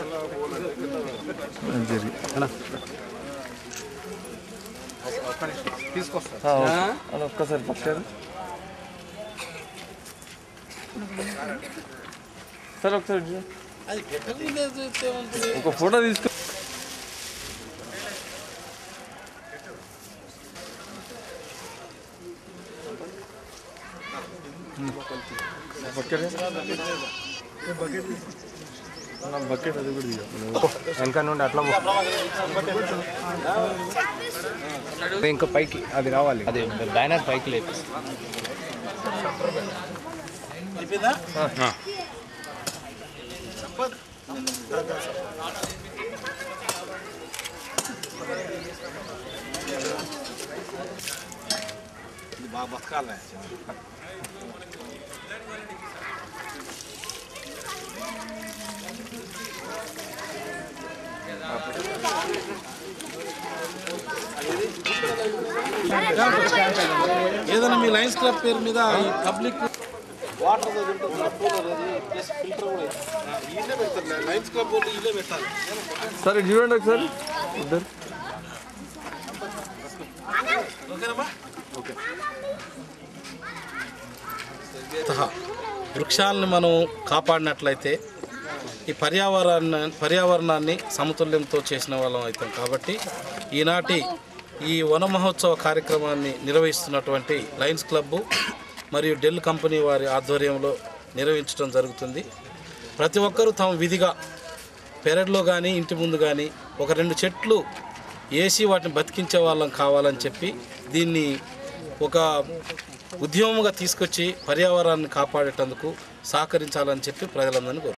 జరిగి తీసుకొస్తా అలా ఒక్కసారి పక్కారు సరే ఒకసారి ఇటు చూడు. అది పెట్టకముందే చూస్తే ఉంటుంది ఒక ఫోటో తీసుకో బకెట్ అది కూడా తీయాలి వెనక నుండి అట్లా ఇంకా పైకి అది రావాలి అది బ్యానర్ పైకి లేదు అయిపోయిందా ఇది బాగా బతకాలి ఏదైనా మీ లయన్స్ క్లబ్ పేరు మీద ఈ పబ్లిక్ వాటర్ ఫిల్టర్ కూడా ఇల్లే పెడతారు లయన్స్ క్లబ్ వాళ్ళు ఇల్లే పెట్టాలి సరే ఇటు చూడండి ఒకసారి ఇద్దరు ఓకేనమ్మా వృక్షాలను మనం కాపాడినట్లయితే ఈ పర్యావరణ పర్యావరణాన్ని సమతుల్యంతో చేసిన వాళ్ళం అవుతాం కాబట్టి ఈనాటి ఈ వన మహోత్సవ కార్యక్రమాన్ని నిర్వహిస్తున్నటువంటి లయన్స్ క్లబ్బు మరియు డెల్ కంపెనీ వారి ఆధ్వర్యంలో నిర్వహించడం జరుగుతుంది ప్రతి ఒక్కరూ తమ విధిగా పెరట్లో కానీ ఇంటి ముందు కానీ ఒక రెండు చెట్లు వేసి వాటిని బతికించే వాళ్ళం కావాలని చెప్పి దీన్ని ఒక ఉద్యమంగా తీసుకొచ్చి పర్యావరణాన్ని కాపాడేటందుకు సహకరించాలని చెప్పి ప్రజలందరినీ కోరు